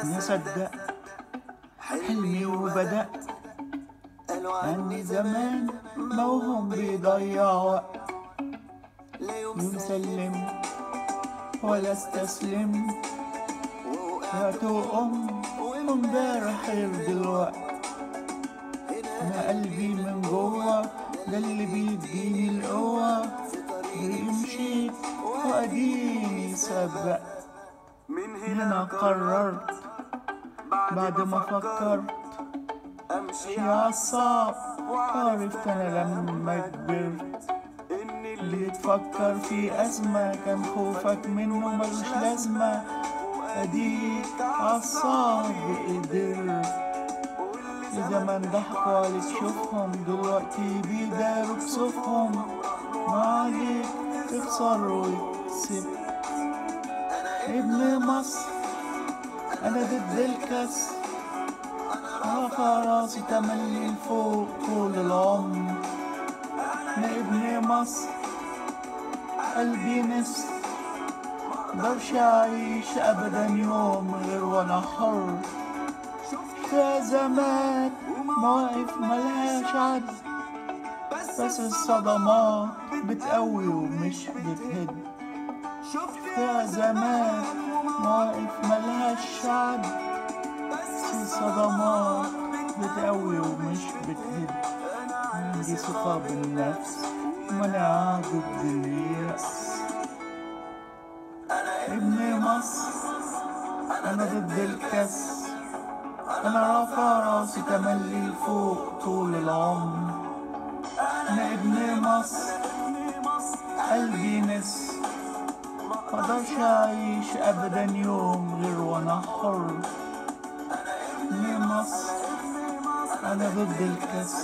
أنا صدقت حلمي وبدأت عني زمان موهوم بيضيع وقت يوم سلم ولا استسلم وقعت وقم وامبارح غير دلوقت انا قلبي من جوه ده اللي بيديني القوة مشيت واديني سبقت من هنا قررت بعد ما فكرت امشي عالصعب عرفت انا لما كبرت اللي تفكر في أزمة كان خوفك منه ملوش لازمة أديك عالصعب قدرت في زمان ضحكوا عليك شوفهم دلوقتي بيداروا كسوفهم ما عليك تخسر ويكسب ابن مصر أنا ضد الكسر رافع راسي تملي لفوق طول العمر أنا ابن مصر قلبي نسر مقدرش أعيش أبدا يوم غير وأنا حر شفتها زمان مواقف ملهاش عد بس الصدمات بتقوي ومش بتهد شفتها زمان مواقف ملهاش عد بس الصدمات بتقوي ومش بتهد عندي ثقة بالنفس مناعة ضد اليأس ابن مصر أنا ضد الكس أنا رافع راسي تملي لفوق طول العمر أنا ابن مصر قلبي نس مقدرش أعيش أبدا يوم غير وأنا حر ابن مصر أنا ضد الكس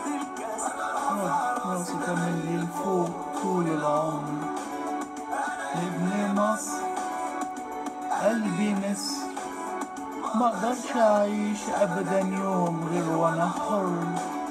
راسي تملي لفوق طول العمر ابن مصر قلبي نسر مقدرش أعيش أبدا يوم غير وأنا حر